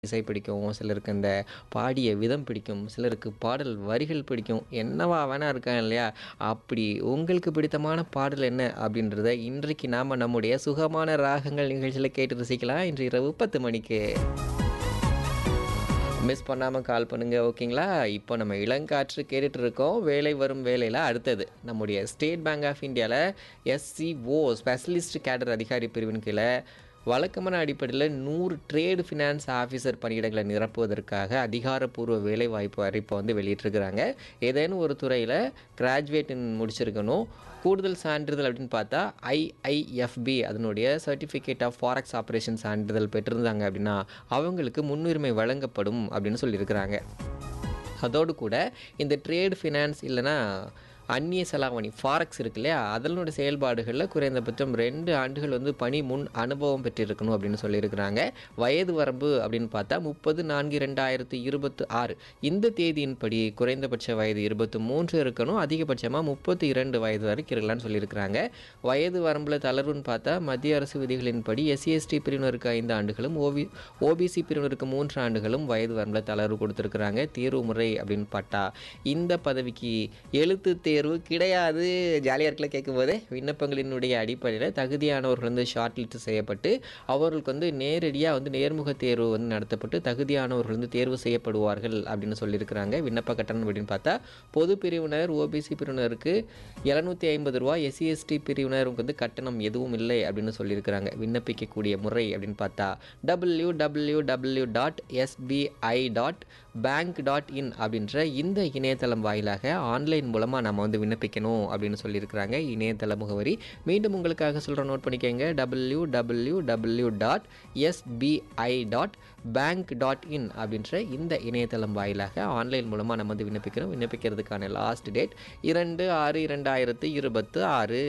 இசை பிடிக்கும், சிலருக்கு அந்த பாடிய விதம் பிடிக்கும், சிலருக்கு பாடல் வரிகள் பிடிக்கும். என்னவா வேணா இருக்கலாம் இல்லையா? அப்படி உங்களுக்கு பிடித்தமான பாடல் என்ன? அப்படின்றத இன்றைக்கு நாம நம்முடைய சுகமான ராகங்கள் நிகழ்ச்சியில கேட்டு ரசிக்கலாம். இன்று இரவு 10 மணிக்கு. மிஸ் பண்ணாம கால் பண்ணுங்க. ஓகேங்களா? இப்போ நம்ம இளங்காற்று கேட்டுட்டு இருக்கோம். வேலை வரும் வேலையில அடுத்தது நம்முடைய ஸ்டேட் பேங்க் ஆஃப் இந்தியால எஸ்சிஓ ஸ்பெஷலிஸ்ட் கேடர் அதிகாரி பிரிவின் கீழ வழக்கமான அடிப்படையில 100 ட்ரேட் ஃபினான்ஸ் ஆஃபீசர் பணியிடங்களை நிரப்புவதற்காக அதிகாரப்பூர்வ வேலைவாய்ப்பு அறிவிப்பை வந்து வெளியிட்டிருக்கிறாங்க. ஏதேனும் ஒரு துறையில கிராஜுவேட் முடிச்சிருக்கணும். கூடுதல் சான்றிதழ் அப்படின்னு பார்த்தா ஐஐஎஃப்பி அதனுடைய சர்டிஃபிகேட் ஆஃப் ஃபாரெக்ஸ் ஆப்பரேஷன் சான்றிதழ் பெற்றிருந்தாங்க அப்படின்னா அவங்களுக்கு முன்னுரிமை வழங்கப்படும் அப்படின்னு சொல்லியிருக்கிறாங்க. அதோடு கூட இந்த ட்ரேட் ஃபினான்ஸ் இல்லைன்னா அந்நிய செலாவணி ஃபாரெக்ஸ் இருக்கு இல்லையா? அதனுடைய செயல்பாடுகளில் குறைந்தபட்சம் 2 ஆண்டுகள் வந்து பணி முன் அனுபவம் பெற்றிருக்கணும் அப்படின்னு சொல்லியிருக்கிறாங்க. வயது வரம்பு அப்படின்னு பார்த்தா 30/4/2026 இந்த தேதியின்படி குறைந்தபட்ச வயது 23 இருக்கணும். அதிகபட்சமாக 32 வயது வரைக்கும் இருக்கலாம்னு சொல்லியிருக்கிறாங்க. வயது வரம்பில் தளர்வுன்னு பார்த்தா மத்திய அரசு விதிகளின்படி எஸ்சி எஸ்டி பிரிவினருக்கு 5 ஆண்டுகளும் ஓபி ஓபிசி பிரிவினருக்கு 3 ஆண்டுகளும் வயது வரம்பில் தளர்வு கொடுத்துருக்குறாங்க. தேர்வு முறை அப்படின்னு பார்த்தா இந்த பதவிக்கு எழுத்து தேர்வு கிடையாது. ஜாலியாக இருக்குல்ல கேட்கும்போதே. விண்ணப்பங்களினுடைய அடிப்படையில் தகுதியானவர்கள் வந்து ஷார்ட் லிஸ்ட் செய்யப்பட்டு அவர்களுக்கு வந்து நேரடியாக வந்து நேர்முக தேர்வு வந்து நடத்தப்பட்டு தகுதியானவர்கள் வந்து தேர்வு செய்யப்படுவார்கள் அப்படின்னு சொல்லியிருக்கிறாங்க. விண்ணப்ப கட்டணம் அப்படின்னு பார்த்தா பொது பிரிவினர் ஓபிசி பிரிவினருக்கு ரூ. 750 எஸ்சி எஸ்டி பிரிவினருக்கு வந்து கட்டணம் எதுவும் இல்லை அப்படின்னு சொல்லியிருக்கிறாங்க. விண்ணப்பிக்கக்கூடிய முறை அப்படின்னு பார்த்தா W W W dot SBI dot bank dot in அப்படின்ற இந்த இணையதளம் வாயிலாக ஆன்லைன் மூலமாக நம்ம வந்து விண்ணப்பிக்கணும் அப்படின்னு சொல்லியிருக்கிறாங்க. இணையதள முகவரி மீண்டும் உங்களுக்காக சொல்கிறேன் நோட் பண்ணிக்கோங்க. W W W dot SBI dot bank dot in அப்படின்ற இந்த இணையதளம் வாயிலாக ஆன்லைன் மூலமாக நம்ம வந்து விண்ணப்பிக்கிறோம். விண்ணப்பிக்கிறதுக்கான லாஸ்ட் டேட் 2/6/2026.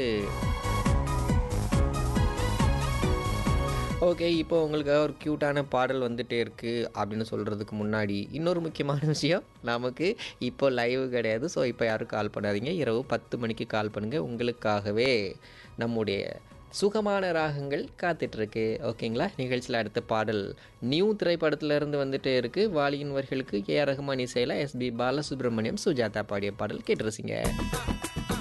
ஓகே. இப்போ உங்களுக்காக ஒரு க்யூட்டான பாடல் வந்துட்டே இருக்கு அப்படின்னு சொல்கிறதுக்கு முன்னாடி இன்னொரு முக்கியமான விஷயம் நமக்கு இப்போ லைவ் கிடையாது. ஸோ இப்போ யாரும் கால் பண்ணாதீங்க. இரவு 10 மணிக்கு கால் பண்ணுங்கள். உங்களுக்காகவே நம்முடைய சுகமான ராகங்கள் காத்துட்ருக்கு. ஓகேங்களா? நிகழ்ச்சியில் அடுத்த பாடல் நியூ திரைப்படத்துல இருந்து வந்துட்டே இருக்கு. வாலியின் வரிகளுக்கு ஏ ஆர் ரஹ்மான் இசையில் எஸ்பி பாலசுப்ரமணியம் சுஜாதா பாடிய பாடல் கேட்டு ரசிங்க.